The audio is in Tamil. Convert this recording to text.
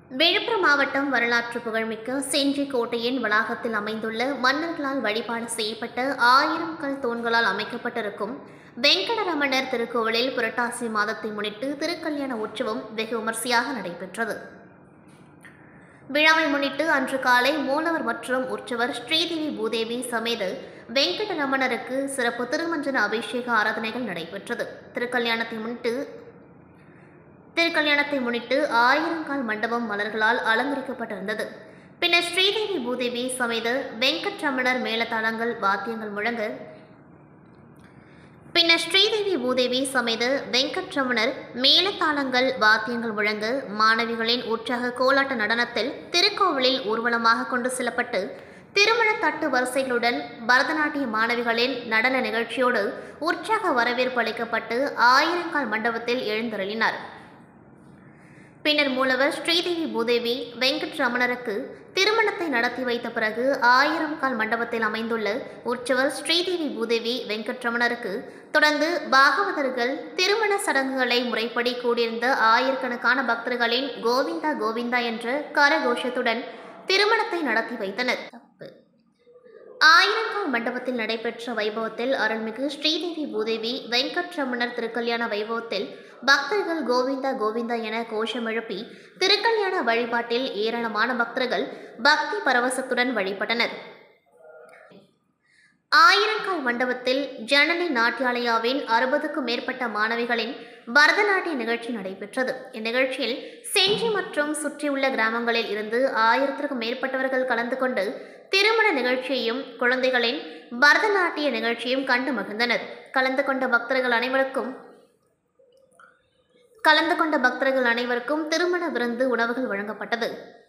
விழுப்புரம் மாவட்டம் வரலாற்று புகழ்மிக்க செஞ்சி கோட்டையின் வளாகத்தில் அமைந்துள்ள மன்னர்களால் வழிபாடு செய்யப்பட்ட ஆயிரம் கல் தூண்களால் அமைக்கப்பட்டிருக்கும் வெங்கடரமணர் திருக்கோவிலில் புரட்டாசி மாதத்தை முன்னிட்டு திருக்கல்யாண உற்சவம் வெகு விமர்சையாக நடைபெற்றது விழாவை முன்னிட்டு அன்று காலை மூலவர் மற்றும் உற்சவர் ஸ்ரீதேவி பூதேவி சமேத வெங்கடரமணருக்கு சிறப்பு திருமஞ்சன அபிஷேக ஆராதனைகள் நடைபெற்றது திருக்கல்யாணத்தை முன்னிட்டு திருக்கல்யாணத்தை முன்னிட்டு ஆயிரங்கால் மண்டபம் மலர்களால் அலங்கரிக்கப்பட்டிருந்தது பின்னர் ஸ்ரீதேவி பூதேவி சமேத வெங்கட்ரமணர் மேளதாளங்கள் வாத்தியங்கள் முழங்க பின்னர் ஸ்ரீதேவி பூதேவி சமேத வெங்கட்ரமணர் மேளதாளங்கள் வாத்தியங்கள் முழங்க மாணவிகளின் உற்சாக கோலாட்ட நடனத்தில் திருக்கோவிலில் ஊர்வலமாக கொண்டு செல்லப்பட்டு திருமண தட்டு வரிசைகளுடன் பரதநாட்டிய மாணவிகளின் நடன நிகழ்ச்சியோடு உற்சாக வரவேற்பு அளிக்கப்பட்டு ஆயிரங்கால் மண்டபத்தில் எழுந்தருளினார் பின்னர் மூலவர் ஸ்ரீதேவி பூதேவி வெங்கட்ரமணருக்கு திருமணத்தை நடத்தி வைத்த பிறகு ஆயிரம் கால் மண்டபத்தில் அமைந்துள்ள உற்சவர் ஸ்ரீதேவி பூதேவி வெங்கட்ரமணருக்கு தொடர்ந்து பாகவதர்கள் திருமண சடங்குகளை முறைப்படி கூடியிருந்த ஆயிரக்கணக்கான பக்தர்களின் கோவிந்தா கோவிந்தா என்ற கரகோஷத்துடன் திருமணத்தை நடத்தி வைத்தனர் தப்பு ஆயிரங்கால் மண்டபத்தில் நடைபெற்ற வைபவத்தில் அருள்மிகு ஸ்ரீதேவி பூதேவி வெங்கட்ரமணர் திருக்கல்யாண வைபவத்தில் பக்தர்கள் கோவிந்தா கோவிந்தா என கோஷம் எழுப்பி திருக்கல்யாண வழிபாட்டில் ஏராளமான பக்தர்கள் பக்தி பரவசத்துடன் வழிபட்டனர் ஆயிரங்கால் மண்டபத்தில் ஜனனி நாட்டியாலயாவின் அறுபதுக்கும் மேற்பட்ட மாணவிகளின் பரதநாட்டிய நிகழ்ச்சி நடைபெற்றது இந்நிகழ்ச்சியில் செஞ்சி மற்றும் சுற்றியுள்ள கிராமங்களில் இருந்து ஆயிரத்திற்கும் மேற்பட்டவர்கள் கலந்து கொண்டு திருமண நிகழ்ச்சியையும் குழந்தைகளின் பரதநாட்டிய நிகழ்ச்சியும் கண்டு மகிழ்ந்தனர் கலந்து கொண்ட பக்தர்கள் அனைவருக்கும் கலந்து கொண்ட பக்தர்கள் அனைவருக்கும் திருமண விருந்து உணவுகள் வழங்கப்பட்டது